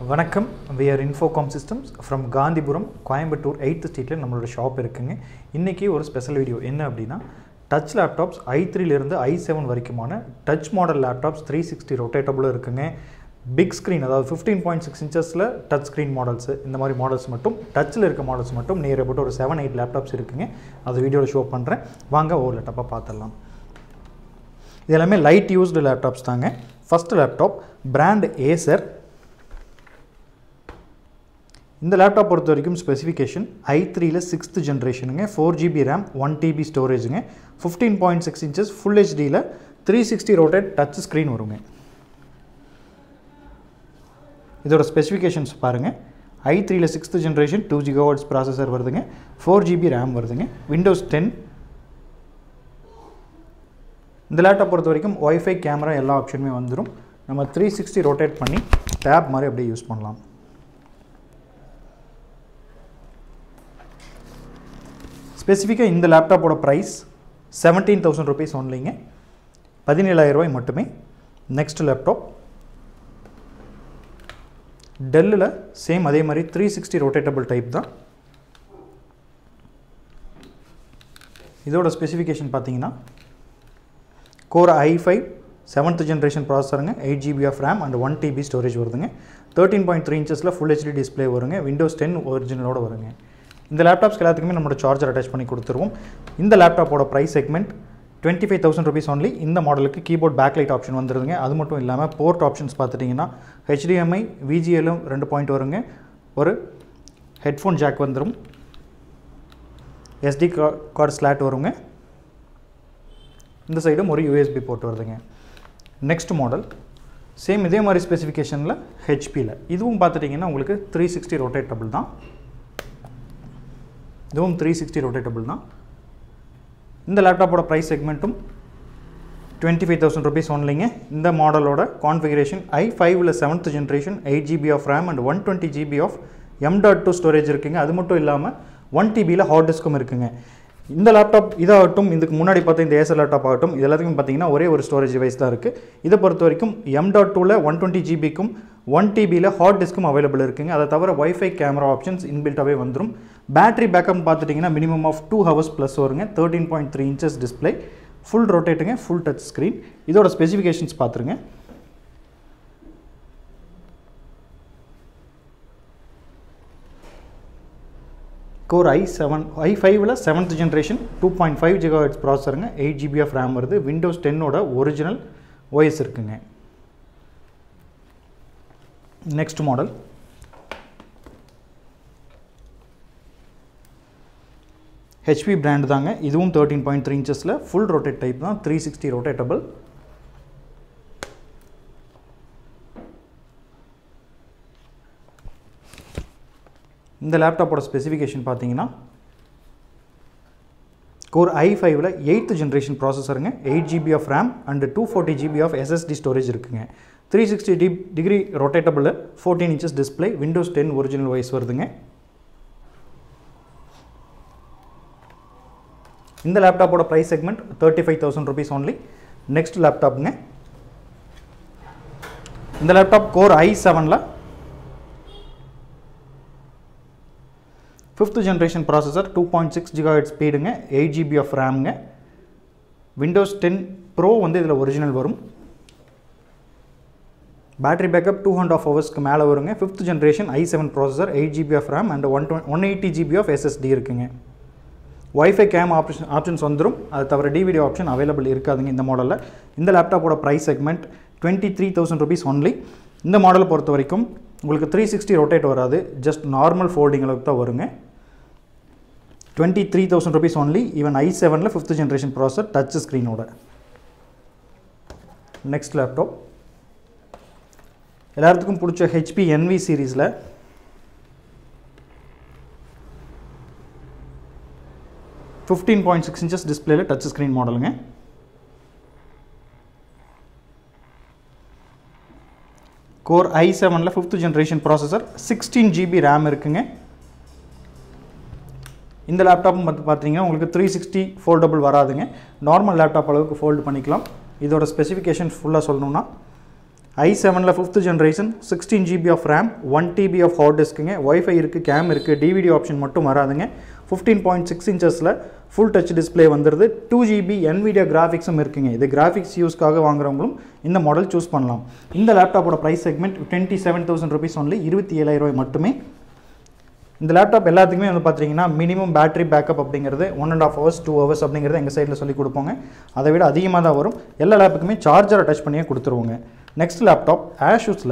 வணக்கம் V R Infocom systems from Gandhipuram Coimbatore eighth ஸ்ட்ரீட்டில் நம்மளோட ஷாப் இருக்குங்க இன்றைக்கி ஒரு ஸ்பெஷல் வீடியோ என்ன அப்படின்னா டச் லேப்டாப்ஸ் ஐ த்ரீலேருந்து ஐ செவன் வரைக்குமான touch model laptops three sixty ரொட்டேட்டபுளும் இருக்குங்க பிக் ஸ்க்ரீன் அதாவது ஃபிஃப்டீன் பாயிண்ட் சிக்ஸ் இன்ச்சஸில் டச் ஸ்க்ரீன் மாடல்ஸ் இந்த மாதிரி மாடல்ஸ் மட்டும் டச்சில் இருக்க மாடல்ஸ் மட்டும் நியர் அபவுட் ஒரு செவன் எயிட் லேப்டாப்ஸ் இருக்குங்க அது வீடியோவில் ஷோ பண்ணுறேன் வாங்க ஒவ்வொரு லேப்டாப்பாக பார்த்துடலாம் இது எல்லாமே லைட் யூஸ்டு லேப்டாப்ஸ் தாங்க ஃபஸ்ட் லேப்டாப் பிராண்ட் ஏசர் இந்த லேப்டாப் பொறுத்த வரைக்கும் ஸ்பெசிஃபிகேஷன் ஐ த்ரீல சிக்ஸ்த் ஜென்ரேஷனுங்க four GB RAM one TB ஸ்டோரேஜுங்க fifteen point six inches full ஹெச்டியில் three sixty rotate touch screen வருங்க இதோட ஸ்பெசிஃபிகேஷன்ஸ் பாருங்கள் ஐ த்ரீல sixth generation two gigawatts processor வருதுங்க ஃபோர் ஜிபி ரேம் வருதுங்க விண்டோஸ் டென் இந்த லேப்டாப் பொறுத்த வரைக்கும் ஒய்ஃபை கேமரா எல்லா ஆப்ஷனுமே வந்துடும் நம்ம த்ரீ சிக்ஸ்டி ரொட்டேட் பண்ணி டேப் மாதிரி அப்படியே யூஸ் பண்ணலாம் ஸ்பெசிஃபிக்காக இந்த லேப்டாப்போட ப்ரைஸ் செவன்டீன் தௌசண்ட் ருபீஸ் ஒன்லிங்க பதினேழாயிரம் ரூபாய் மட்டுமே நெக்ஸ்ட் லேப்டாப் டெல்லில் சேம் அதே மாதிரி த்ரீ சிக்ஸ்டி ரொட்டேட்டபிள் டைப் தான் இதோட ஸ்பெசிஃபிகேஷன் பார்த்தீங்கன்னா core i five seventh generation ப்ராசஸருங்க eight GB of RAM and one TB storage வருதுங்க தேர்ட்டின் பாயிண்ட் த்ரீ இன்ச்சஸில் ஃபுல் ஹெச்டி டிஸ்பிளே வருங்க விண்டோஸ் டென் ஒரிஜினலோட வருங்க இந்த லேப்டாப்ஸ்க்கு எல்லாத்துக்குமே நம்மளோட சார்ஜர் அட்டாச் பண்ணி கொடுத்துருவோம் இந்த லேப்டாப்போட price segment twenty five thousand rupees only இந்த மாடலுக்கு கீபோர்ட் பேக்லைட் ஆப்ஷன் வந்துருதுங்க அது மட்டும் இல்லாமல் போர்ட் ஆப்ஷன்ஸ் பார்த்துட்டிங்கன்னா ஹெச்டிஎம்ஐ விஜிஎலும் ரெண்டு பாயிண்ட் வருங்க ஒரு ஹெட்ஃபோன் ஜாக் வந்துடும் எஸ்டி கார்டு ஸ்லாட் வருங்க இந்த சைடும் ஒரு யூஎஸ்பி போட்டு வருதுங்க நெக்ஸ்ட் மாடல் சேம் இதே மாதிரி ஸ்பெசிஃபிகேஷனில் ஹெச்பியில் இதுவும் பார்த்துட்டிங்கன்னா உங்களுக்கு த்ரீ சிக்ஸ்டி ரொட்டேட்டபிள் தான் இதுவும் த்ரீ சிக்ஸ்டி ரொட்டேட்டபிள் தான் இந்த லேப்டாப்போட ப்ரைஸ் செக்மெண்ட்டும் டுவெண்ட்டி ஃபைவ் தௌசண்ட் ருபீஸ் ஒன்லிங்க இந்த மாடலோட கான்ஃபிகரேஷன் ஐ ஃபைவ்ல seventh generation eight GB of RAM and one twenty GB of M dot two storage இருக்குங்க அது மட்டும் இல்லாமல் ஒன் டிபியில் ஹார்ட் டிஸ்க்கும் இருக்குங்க இந்த லேப்டாப் இதாகட்டும் இதுக்கு முன்னாடி பார்த்த இந்த ஏசர் லேப்டாப் ஆகட்டும் இது எல்லாத்துக்கும் பார்த்தீங்கன்னா ஒரே ஒரு ஸ்டோரேஜ் டிவைஸ் தான் இருக்குது இதை பொறுத்த வரைக்கும் எம் டாட் டூவில் ஒன் டுவெண்ட்டி ஜிபிக்கும் ஒன் டிபியில் ஹார்ட் டிஸ்க்கும் அவைலபிள் இருக்குங்க அதை தவிர ஒய்ஃபை கேமரா ஆப்ஷன்ஸ் இன்பில்ட்டாகவே வந்துடும் பேட்டரி பேக்கப் பார்த்துட்டிங்கன்னா minimum of two hours plus வருங்க thirteen point three inches display full ரொட்டேட்டுங்க ஃபுல் டச் ஸ்க்ரீன் இதோட ஸ்பெசிஃபிகேஷன்ஸ் பார்த்துருங்க கோர் ஐ செவன் ஐ ஃபைவ்ல seventh generation two point five gigahertz ப்ராசருங்க எயிட் ஜிபி ஆஃப் ரேம் வருது Windows டென்னோட original OS இருக்குங்க next model HP brand தாங்க இதுவும் தேர்ட்டின் பாயிண்ட் த்ரீ இன்ச்சஸில் ஃபுல் ரொட்டேட் டைப் தான் த்ரீ சிக்ஸ்டி ரொட்டேட்டபிள் இந்த லேப்டாப்போட ஸ்பெசிஃபிகேஷன் பார்த்தீங்கன்னா கோர் ஐ ஃபைவ்ல எயித்து ஜென்ரேஷன் ப்ராசஸருங்க eight GB of RAM and two forty GB of SSD storage இருக்குங்க three sixty d degree rotatable fourteen inches display Windows ten original wise வருதுங்க இந்த லேப்டாப்போட price segment thirty five thousand rupees only next லேப்டாப்புங்க இந்த laptop core i செவனில் fifth generation processor two point six gigahertz ஸ்பீடுங்க eight GB of ரேம்ங்க Windows ten pro வந்து இதில் ஒரிஜினல் வரும் battery backup two hundred of ஹவர்ஸ்க்கு மேலே வருங்க fifth generation i seven processor eight GB of RAM and one twenty one eighty GB of SSD இருக்குங்க WiFi cam option options வந்துடும் அது தவிர டிவிடி ஆப்ஷன் அவைலபிள் இருக்காதுங்க இந்த மாடலில் இந்த லேப்டாப்போட price segment twenty three thousand rupees only இந்த மாடலை பொறுத்த வரைக்கும் உங்களுக்கு த்ரீ சிக்ஸ்டி ரொட்டேட் வராது ஜஸ்ட் நார்மல் ஃபோல்டிங் அளவுக்கு தான் வருங்க twenty three thousand rupees only even i செவனில் ஃபிஃப்த் ஜென்ரேஷன் ப்ராசர் டச் ஸ்க்ரீனோட நெக்ஸ்ட் லேப்டாப் எல்லாத்துக்கும் பிடிச்ச ஹெச்பி என்வி சீரீஸில் ஃபிஃப்டீன் பாயிண்ட் சிக்ஸ் இன்ச்சஸ் டிஸ்பிளேல டச் ஸ்க்ரீன் மாடலுங்க கோர் ஐ செவனில் fifth generation processor sixteen GB RAM இருக்குங்க இந்த லேப்டாப்பும் பார்த்து பார்த்தீங்கன்னா உங்களுக்கு த்ரீ சிக்ஸ்டி ஃபோல்டபுள் வராதுங்க நார்மல் லேப்டாப் அளவுக்கு ஃபோல்டு பண்ணிக்கலாம் இதோட ஸ்பெசிஃபிகேஷன் ஃபுல்லாக சொல்லணும்னா ஐ செவனில் fifth generation sixteen GB of RAM one TB of hard டிஸ்க்குங்க ஒய்ஃபை இருக்குது கேம் இருக்குது டிவிடி ஆப்ஷன் மட்டும் வராதுங்க ஃபிஃப்டீன் பாயிண்ட் சிக்ஸ் இன்ச்சஸில் ஃபுல் டச் டிஸ்பிளே வந்துடுது டூ ஜிபி என்விடியா கிராஃபிக்ஸும் இருக்குங்க இது கிராஃபிக்ஸ் யூஸ்க்காக வாங்குறவங்களும் இந்த மாடல் சூஸ் பண்ணலாம் இந்த லேப்டாப்போட price segment twenty seven thousand rupees only இருபத்தி ஏழாயிரம் ரூபாய் மட்டுமே இந்த லேப்டாப் எல்லாத்துக்குமே வந்து பார்த்தீங்கன்னா மினிமம் பேட்டரி பேக்கப் அப்படிங்கிறது one and of hours two hours அப்படிங்கிறது எங்கள் சைடில் சொல்லி கொடுப்போங்க அதை விட அதிகமாக தான் வரும் எல்லா லேப்புக்குமே சார்ஜர் அட்டாச் பண்ணியே கொடுத்துருவோங்க நெக்ஸ்ட் லேப்டாப் ஆஷூஸில்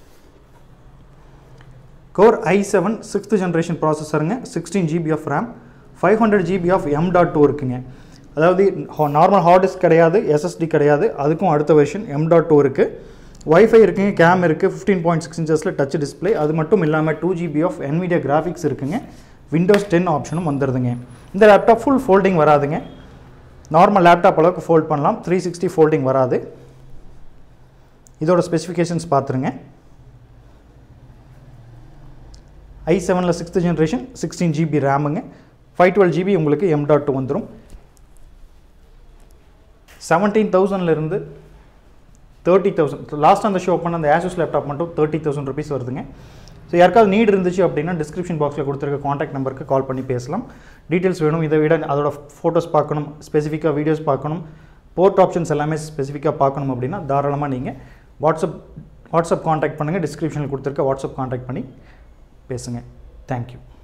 core i seven sixth generation ப்ராசஸருங்க sixteen GB of RAM five hundred GB of M dot two இருக்குங்க அதாவது நார்மல் ஹார்ட் டிஸ்க் கிடையாது எஸ்எஸ்டி கிடையாது அதுக்கும் அடுத்த வெர்ஷன் எம் டாட் டூ இருக்குது ஒய்ஃபை இருக்குங்க கேம் இருக்குது ஃபிஃப்டீன் பாயிண்ட் சிக்ஸ் இன்ச்சஸில் டச் டிஸ்பிளே அது மட்டும் இல்லாமல் two GB of Nvidia graphics இருக்குங்க விண்டோஸ் டென் ஆப்ஷனும் வந்துடுதுங்க இந்த லேப்டாப் ஃபுல் ஃபோல்டிங் வராதுங்க நார்மல் லேப்டாப் அளவுக்கு ஃபோல்ட் பண்ணலாம் த்ரீ சிக்ஸ்டி ஃபோல்டிங் வராது இதோட ஸ்பெசிஃபிகேஷன்ஸ் பார்த்துருங்க ஐ செவனில் சிக்ஸ்த் ஜென்ரேஷன் சிக்ஸ்டீன் ஜிபி ரேமுங்க ஃபைவ் டுவெல் ஜிபி உங்களுக்கு எம் டாட் டூ வந்துடும் செவன்டீன் தௌசண்ட்லேருந்து தேர்ட்டி தௌசண்ட் லாஸ்ட் அந்த ஷோ பண்ண அந்த ஆசூஸ் லேப்டாப் மட்டும் தேர்ட்டி தௌசண்ட் ருபீஸ் வருதுங்க ஸோ யாருக்காவது நீட் இருந்துச்சு அப்படின்னா டிஸ்கிரிப்ஷன் பாக்ஸில் கொடுத்துருக்க காண்டாக்ட் நம்பருக்கு கால் பண்ணி பேசலாம் டீட்டெயில்ஸ் வேணும் இதை விட அதோட ஃபோட்டோஸ் பார்க்கணும் ஸ்பெசிஃபிக்காக வீடியோஸ் பார்க்கணும் போர்ட் ஆப்ஷன்ஸ் எல்லாமே ஸ்பெசிஃபிக்காக பார்க்கணும் அப்படின்னா தாராளமாக நீங்கள் வாட்ஸ்அப் வாட்ஸ்அப் காண்டாக்ட் பண்ணுங்கள் டிஸ்கிரிப்ஷனில் கொடுத்துருக்க வாட்ஸ்அப் காண்டாக்ட் பண்ணி பேசுங்க தேங்க்யூ